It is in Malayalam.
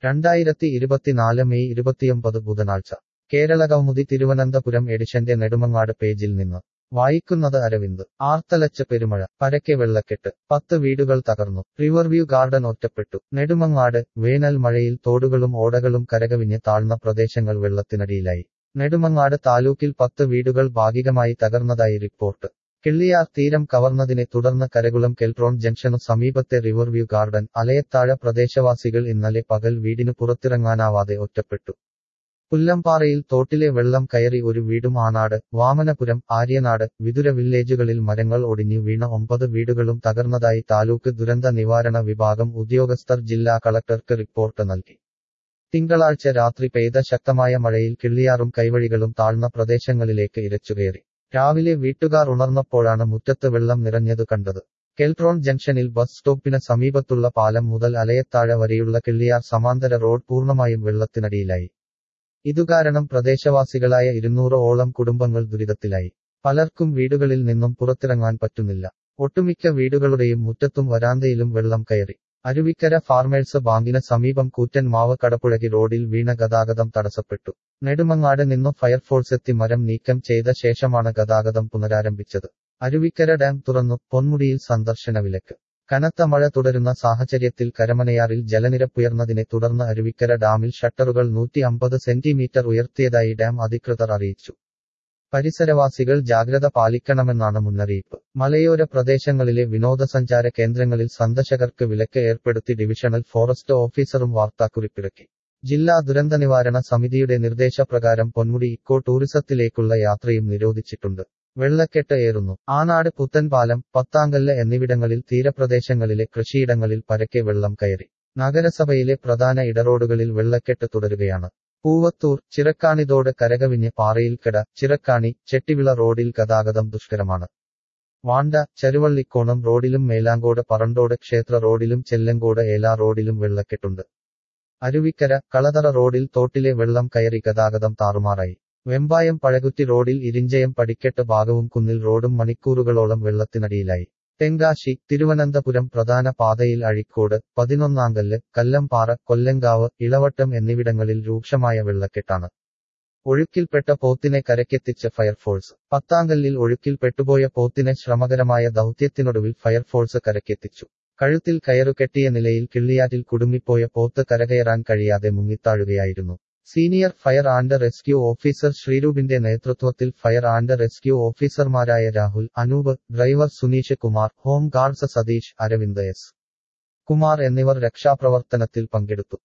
രണ്ടായിരത്തി ഇരുപത്തിനാല് മെയ് ഇരുപത്തിയൊമ്പത് ബുധനാഴ്ച കേരളകൗമുദി തിരുവനന്തപുരം എഡിഷന്റെ നെടുമങ്ങാട് പേജിൽ നിന്ന് വായിക്കുന്നത് അരവിന്ദ് ആർത്തലച്ച പെരുമഴ പരക്കെ വെള്ളക്കെട്ട് പത്ത് വീടുകൾ തകർന്നു റിവർവ്യൂ ഗാർഡൻ ഒറ്റപ്പെട്ടു നെടുമങ്ങാട് വേനൽ മഴയിൽ തോടുകളും ഓടകളും കരകവിഞ്ഞ് താഴ്ന്ന പ്രദേശങ്ങൾ വെള്ളത്തിനടിയിലായി നെടുമങ്ങാട് താലൂക്കിൽ പത്ത് വീടുകൾ ഭാഗികമായി തകർന്നതായി റിപ്പോർട്ട് കിള്ളിയാർ തീരം കവർന്നതിനെ തുടർന്ന് കരകുളം കെൽട്രോൺ ജംഗ്ഷനു സമീപത്തെ റിവർവ്യൂ ഗാർഡൻ അലയത്താഴ പ്രദേശവാസികൾ ഇന്നലെ പകൽ വീടിനു പുറത്തിറങ്ങാനാവാതെ ഒറ്റപ്പെട്ടു പുല്ലമ്പാറയിൽ തോട്ടിലെ വെള്ളം കയറി ഒരു വീടും ആനാട് വാമനപുരം ആര്യനാട് വിതുര വില്ലേജുകളിൽ മരങ്ങൾ ഒടിഞ്ഞു വീണ ഒമ്പത് വീടുകളും തകർന്നതായി താലൂക്ക് ദുരന്ത നിവാരണ വിഭാഗം ഉദ്യോഗസ്ഥർ ജില്ലാ കളക്ടർക്ക് റിപ്പോർട്ട് നൽകി തിങ്കളാഴ്ച രാത്രി പെയ്ത ശക്തമായ മഴയിൽ കിള്ളിയാറും കൈവഴികളും താഴ്ന്ന പ്രദേശങ്ങളിലേക്ക് ഇരച്ചുകയറി രാവിലെ വീട്ടുകാർ ഉണർന്നപ്പോഴാണ് മുറ്റത്ത് വെള്ളം നിറഞ്ഞതു കണ്ടത് കെൽട്രോൺ ജംഗ്ഷനിൽ ബസ് സ്റ്റോപ്പിന് സമീപത്തുള്ള പാലം മുതൽ അലയത്താഴ വരെയുള്ള കിള്ളിയാർ സമാന്തര റോഡ് പൂർണ്ണമായും വെള്ളത്തിനടിയിലായി ഇതുകാരണം പ്രദേശവാസികളായ ഇരുന്നൂറ് ഓളം കുടുംബങ്ങൾ ദുരിതത്തിലായി പലർക്കും വീടുകളിൽ നിന്നും പുറത്തിറങ്ങാൻ പറ്റുന്നില്ല ഒട്ടുമിക്ക വീടുകളുടെയും മുറ്റത്തും വരാന്തയിലും വെള്ളം കയറി അരുവിക്കര ഫാർമേഴ്സ് ബാങ്കിന് സമീപം കൂറ്റൻ മാവ് കടപ്പുഴകി റോഡിൽ വീണ ഗതാഗതം തടസ്സപ്പെട്ടു നെടുമങ്ങാട് നിന്നു ഫയർഫോഴ്സ് എത്തി മരം നീക്കം ചെയ്ത ശേഷമാണ് ഗതാഗതം പുനരാരംഭിച്ചത് അരുവിക്കര ഡാം തുറന്നു പൊന്മുടിയിൽ സന്ദർശന വിലക്ക് കനത്ത മഴ തുടരുന്ന സാഹചര്യത്തിൽ കരമനയാറിൽ ജലനിരപ്പുയർന്നതിനെ തുടർന്ന് അരുവിക്കര ഡാമിൽ ഷട്ടറുകൾ നൂറ്റി അമ്പത് സെന്റിമീറ്റർ ഉയർത്തിയതായി ഡാം അധികൃതർ അറിയിച്ചു പരിസരവാസികൾ ജാഗ്രത പാലിക്കണമെന്നാണ് മുന്നറിയിപ്പ് മലയോര പ്രദേശങ്ങളിലെ വിനോദസഞ്ചാര കേന്ദ്രങ്ങളിൽ സന്ദർശകർക്ക് വിലക്ക് ഏർപ്പെടുത്തി ഡിവിഷണൽ ഫോറസ്റ്റ് ഓഫീസറും വാർത്താക്കുറിപ്പിറക്കി ജില്ലാ ദുരന്ത നിവാരണ സമിതിയുടെ നിർദ്ദേശപ്രകാരം പൊന്മുടി ഇക്കോ ടൂറിസത്തിലേക്കുള്ള യാത്രയും നിരോധിച്ചിട്ടുണ്ട് വെള്ളക്കെട്ട് ഏറുന്നു ആനാട് പുത്തൻപാലം പത്താങ്കല്ല് എന്നിവിടങ്ങളിൽ തീരപ്രദേശങ്ങളിലെ കൃഷിയിടങ്ങളിൽ പരക്കെ വെള്ളം കയറി നഗരസഭയിലെ പ്രധാന ഇടറോഡുകളിൽ വെള്ളക്കെട്ട് തുടരുകയാണ് പൂവത്തൂർ ചിറക്കാണിതോട് കരകവിഞ്ഞ് പാറയിൽക്കട ചിറക്കാണി ചെട്ടിവിള റോഡിൽ ഗതാഗതം ദുഷ്കരമാണ് വാണ്ട ചരുവള്ളിക്കോണം റോഡിലും മേലാങ്കോട് പറണ്ടോട് ക്ഷേത്ര റോഡിലും ചെല്ലങ്കോട് ഏലാ റോഡിലും വെള്ളക്കെട്ടുണ്ട് അരുവിക്കര കളതറ റോഡിൽ തോട്ടിലെ വെള്ളം കയറി ഗതാഗതം താറുമാറായി വെമ്പായം പഴകുറ്റി റോഡിൽ ഇരിഞ്ചയം പടിക്കെട്ട് ഭാഗവും കുന്നിൽ റോഡും മണിക്കൂറുകളോളം വെള്ളത്തിനടിയിലായി തെങ്കാശി തിരുവനന്തപുരം പ്രധാന പാതയിൽ അഴിക്കോട് പതിനൊന്നാങ്കല്ല് കല്ലംപാറ കൊല്ലങ്കാവ് ഇളവട്ടം എന്നിവിടങ്ങളിൽ രൂക്ഷമായ വെള്ളക്കെട്ടാണ് ഒഴുക്കിൽപ്പെട്ട പോത്തിനെ കരക്കെത്തിച്ച് ഫയർഫോഴ്സ് പത്താങ്കല്ലിൽ ഒഴുക്കിൽ പെട്ടുപോയ പോത്തിനെ ശ്രമകരമായ ദൗത്യത്തിനൊടുവിൽ ഫയർഫോഴ്സ് കരക്കെത്തിച്ചു കഴുത്തിൽ കയറുകെട്ടിയ നിലയിൽ കിള്ളിയാറ്റിൽ കുടുങ്ങിപ്പോയ പോത്ത് കരകയറാൻ കഴിയാതെ മുങ്ങിത്താഴുകയായിരുന്നു senior fire and rescue officer ശ്രീരൂപിന്റെ നേതൃത്വത്തിൽ ഫയർ ആൻഡ് റെസ്ക്യൂ ഓഫീസർമാരായ Rahul Anoop driver Suneesh Kumar home guards Satheesh Aravind S Kumar എന്നിവർ രക്ഷാപ്രവർത്തനത്തിൽ പങ്കെടുത്തു